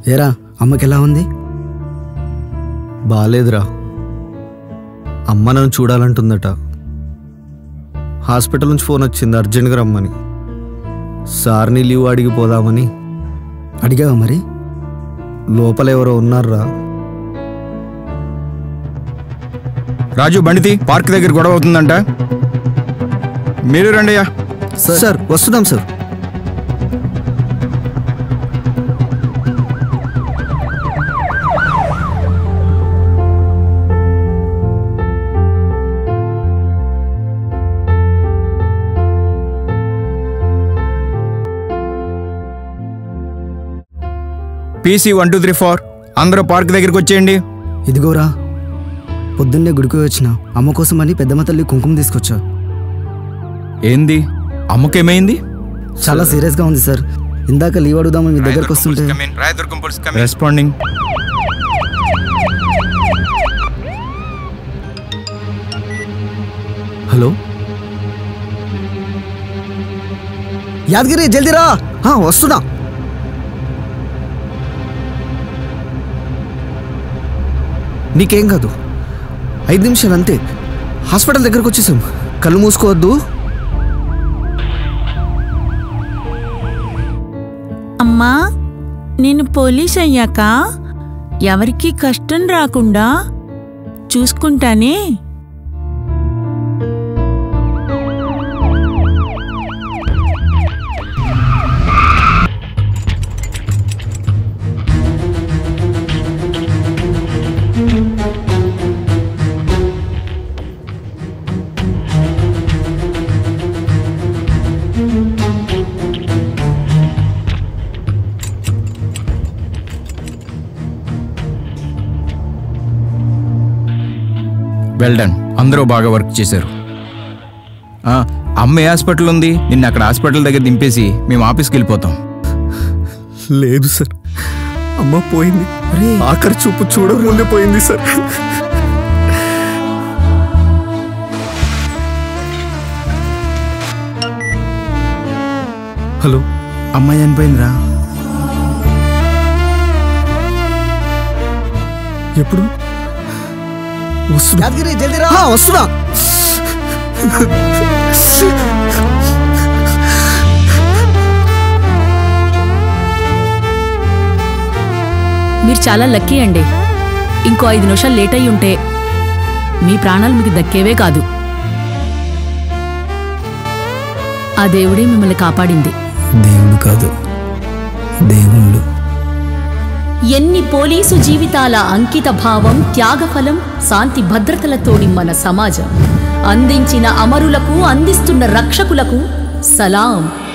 ఏరా అమ్మకి ఎలా ఉంది బాలేదురా అమ్మ నన్ను చూడాలంటుందట హాస్పిటల్ నుంచి ఫోన్ వచ్చింది అర్జెంట్గా రమ్మని సార్ని లీవ్ అడిగి పోదామని అడిగావా మరి లోపల ఎవరో ఉన్నారా రాజు బండితి పార్క్ దగ్గర గొడవ అవుతుందంట మీరు రండి అయ్యా సార్ వస్తున్నాం sir PC one two three four అందరూ పార్క్ దగ్గరికి వచ్చేయండి ఇదిగోరా పొద్దున్నే గుడికి వచ్చిన అమ్మ కోసమని పెద్దమ్మ తల్లి కుంకుమ తీసుకొచ్చా ఏంది అమ్మకేమైంది చాలా సీరియస్గా ఉంది సార్ ఇందాక లీవ్ అడుగుదామని మీ దగ్గరకు వస్తుంటే రెస్పాండింగ్ హలో యాదగిరి జల్దీ రా ఆ, వస్తున్నా నీకేం కాదు ఐదు నిమిషాలు అంతే హాస్పిటల్ దగ్గరకు వచ్చేసాం కళ్ళు మూసుకోవద్దు అమ్మా నేను పోలీస్ అయ్యాక ఎవరికీ కష్టం రాకుండా చూసుకుంటానే వెల్ డన్ అందరూ బాగా వర్క్ చేశారు ఆ, అమ్మ ఏ హాస్పిటల్ ఉంది నిన్న అక్కడ హాస్పిటల్ దగ్గర దింపేసి మేము ఆఫీస్కి వెళ్ళిపోతాం లేదు సార్ అమ్మ పోయింది ఆఖరి చూపు చూడకముందే పోయింది సార్ హలో అమ్మాయి చనిపోయిందిరా ఎప్పుడు వస్తున్నా యాదగిరి జల్దీ రా ఆ, వస్తున్నా మీరు చాలా లక్కీ అండి ఇంకో ఐదు నిమిషాలు లేట్ అయి ఉంటే మీ ప్రాణాలు మీకు దక్కేవే కాదు ఆ దేవుడే మిమ్మల్ని కాపాడింది దేవుడు కాదు దేవుళ్ళు ఎన్ని పోలీసు జీవితాల అంకిత భావం త్యాగఫలం శాంతి భద్రతలతోని మన సమాజం అందించిన అమరులకు అందిస్తున్న రక్షకులకు సలాం